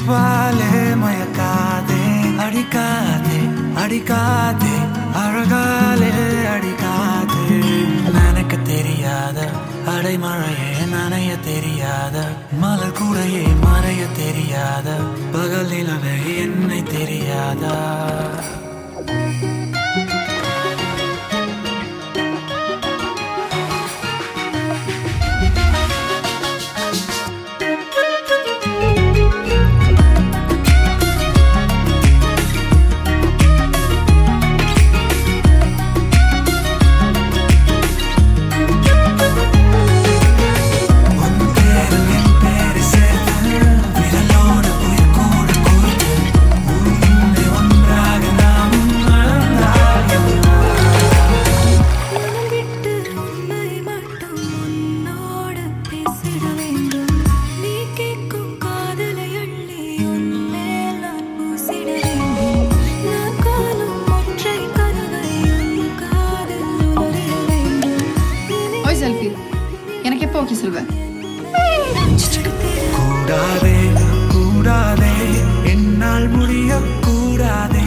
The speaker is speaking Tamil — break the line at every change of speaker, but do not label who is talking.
சிரிப்பாலே மயக்காதே அடிக்காதே அடிக்காதே அழகாலே அடிக்காதே நினைக்க தெரியாத அடைமழையே நனைய தெரியாத மலர் கூடையே மறைய தெரியாத பகல் நிலவே என்னை தெரியாதா உன் பேரில் என் பேரை சேர்த்து விரலோடு உயிர் கூட கோர்த்து உன்னை ஒன்றாக நாம் மறந்தால்
மனம் விட்டு உன்னை மட்டும் உன்னோடு பேசிட வேண்டும் நீ கேட்கும் காதலை அள்ளி உன் மேல் நான் பூசிட வேண்டும் நான் காணும் ஒற்றை கனவை உன் காதில் உணர வேண்டும்
ஓய் செல்ஃபி எனக்கு எப்போ ஓகே சொல்வேன்
கூடாதே கூடாதே என்னால் முடிய கூடாதே